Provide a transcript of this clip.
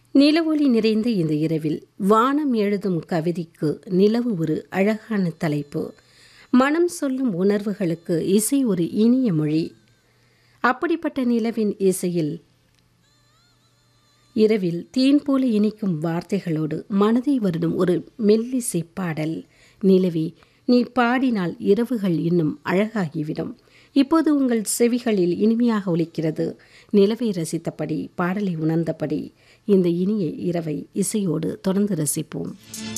நிலவொளி நிறைந்த இந்த இரவில் வானம் எழுதும் கவிதைக்கு நிலவு ஒரு அழகான தலைப்பு மனம் சொல்லும் உணர்வுகளுக்கு இசை ஒரு இனிய மொழி அப்படிப்பட்ட நிலவின் இசையில் இரவில் தேன் போல இனிக்கும் வார்த்தைகளோடு மனதை வருடும் ஒரு மெல்லிசை பாடல் நிலவி நீ பாடினால் இரவுகள் இன்னும் அழகாகிவிடும் இப்போது உங்கள் செவிகளில் இனிமையாக ஒலிக்கிறது நிலவை ரசித்தபடி பாடலை உணர்ந்தபடி இந்த இனிய இரவை இசையோடு தொடர்ந்து ரசிப்போம்